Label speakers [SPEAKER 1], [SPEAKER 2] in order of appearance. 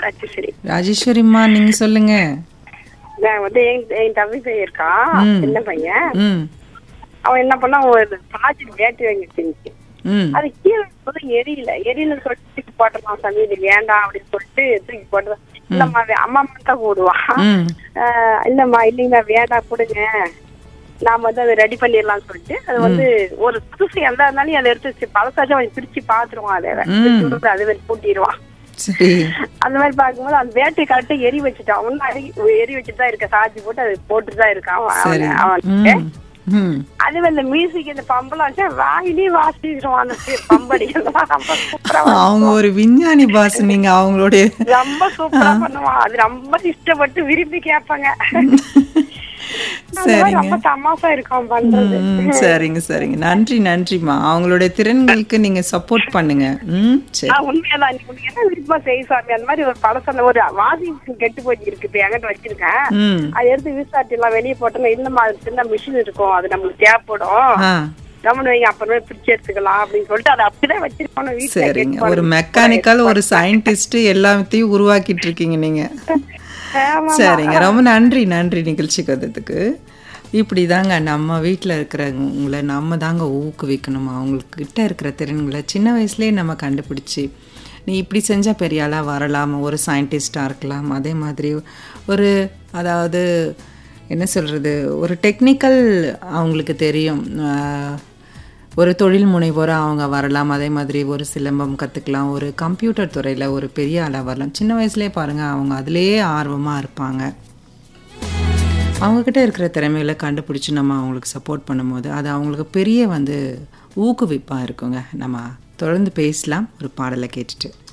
[SPEAKER 1] ராஜேஸ்வரி
[SPEAKER 2] ராஜேஸ்வரிம்மா நீங்க சொல்லுங்க
[SPEAKER 1] நான் வந்து என் என் தம்பி பையன் இருக்கான்
[SPEAKER 2] ம்.
[SPEAKER 1] சின்ன பையன்
[SPEAKER 2] ம்
[SPEAKER 1] அவன் என்ன பண்ணா ஒரு பாஜெட் வேட்டு வாங்கிட்டு
[SPEAKER 2] ம்
[SPEAKER 1] அது கீழே போது எரியல எரியல சொல்லிட்டு தூக்கி போட்டுருவான் சாமி இது வேண்டாம் அப்படின்னு சொல்லிட்டு தூக்கி போட்டுருவான் இல்லம்மா அது அம்மா மட்டும் தான் போடுவான்
[SPEAKER 2] ம்
[SPEAKER 1] ஆஹ் இல்லம்மா இல்லைங்கம்மா வேண்டாம் கொடுங்க நாம வந்து அதை ரெடி பண்ணிடலாம்னு சொல்லிட்டு அது வந்து ஒரு புதுசு எந்த இருந்தாலும் அதை எடுத்து வச்சு பழசாச்சும் அவன் பிரிச்சு பாத்துருவான் அதை
[SPEAKER 2] ம்.
[SPEAKER 1] பிரிச்சு அதை வச்சு பூட்டிடுவான்
[SPEAKER 2] சரி
[SPEAKER 1] அந்த மாதிரி பார்க்கும்போது அந்த வேட்டை கரெக்டா எரி வச்சுட்டான் அவன் அடி- எரி வச்சுட்டு தான் இருக்க சார்ஜ் போட்டு அது போட்டுட்டு தான் இருக்கான் அவன்
[SPEAKER 2] சரி
[SPEAKER 1] அவன் அவன்
[SPEAKER 2] ம் ம்
[SPEAKER 1] அது இந்த மியூசிக் இந்த பம்பெல்லாம் வச்சா வாயிலே வாசிச்சிருவான் அந்த பம்படி எல்லாம் ரொம்ப சூப்பரா
[SPEAKER 2] அவங்க ஒரு விஞ்ஞானி பாஸ் நீங்க அவங்களுடைய
[SPEAKER 1] ரொம்ப சூப்பரா பண்ணுவான் அது ரொம்ப இஷ்டப்பட்டு விரும்பி கேட்பாங்க அந்த மாதிரி
[SPEAKER 2] சரிங்க
[SPEAKER 1] ரொம்ப தமாசா இருக்கும் பண்றது
[SPEAKER 2] ம், சரிங்க சரிங்க நன்றி நன்றிம்மா அவங்களுடைய திறன்களுக்கு நீங்க சப்போர்ட் பண்ணுங்க ம் சரி
[SPEAKER 1] நான் உண்மையாதான் இன்னைக்கு உனக்கு என்ன விருப்பமா செய் சாமி அந்த மாதிரி ஒரு பழசம் ஒரு வாஷிங் மிஷின் கெட்டு போய் இருக்கு இப்ப என்கிட்ட வச்சிருக்கேன்
[SPEAKER 2] ம்
[SPEAKER 1] அதை எடுத்து விசாரிச்சு எல்லாம் வெளியே போட்டோம்னா இல்லம்மா அது சின்ன மிஷின் இருக்கும் அது நம்மளுக்கு தேவைப்படும்
[SPEAKER 2] ஆ
[SPEAKER 1] கவனம் வைங்க அப்புறமே பிரிச்சு எடுத்துக்கலாம் அப்படின்னு சொல்லிட்டு அதை அப்படிதான் வச்சிருக்கோம் வீட்டுல
[SPEAKER 2] சரிங்க
[SPEAKER 1] get
[SPEAKER 2] ஒரு
[SPEAKER 1] பண்ணி.
[SPEAKER 2] மெக்கானிக்கல் ஒரு சயின்டிஸ்ட் எல்லாத்தையும் உருவாக்கிட்டு இருக்கீங்க நீங்க
[SPEAKER 1] ஆமா.
[SPEAKER 2] சரிங்க ரொம்ப நன்றி நன்றி நிகழ்ச்சிக்கு வந்ததுக்கு இப்படி தாங்க நம்ம வீட்டில் இருக்கிறவங்கள நம்ம தாங்க ஊக்குவிக்கணும் அவங்களுக்கு கிட்ட இருக்கிற திறன்களை சின்ன வயசுலேயே நம்ம கண்டுபிடிச்சி நீ இப்படி செஞ்சால் பெரிய ஆளாக வரலாம் ஒரு சயின்டிஸ்டாக இருக்கலாம் அதே மாதிரி ஒரு அதாவது என்ன சொல்கிறது ஒரு டெக்னிக்கல் அவங்களுக்கு தெரியும் ஆஹ், ஒரு தொழில் முனைவோராக அவங்க வரலாம் அதே மாதிரி ஒரு சிலம்பம் கற்றுக்கலாம் ஒரு கம்ப்யூட்டர் துறையில் ஒரு பெரிய ஆளாக வரலாம் சின்ன வயசுலேயே பாருங்கள் அவங்க அதிலேயே ஆர்வமாக இருப்பாங்க அவங்கக்கிட்ட இருக்கிற திறமைகளை கண்டுபிடிச்சி நம்ம அவங்களுக்கு சப்போர்ட் பண்ணும்போது அது அவங்களுக்கு பெரிய வந்து ஊக்குவிப்பாக இருக்குங்க நம்ம தொடர்ந்து பேசலாம் ஒரு பாடலை கேட்டுட்டு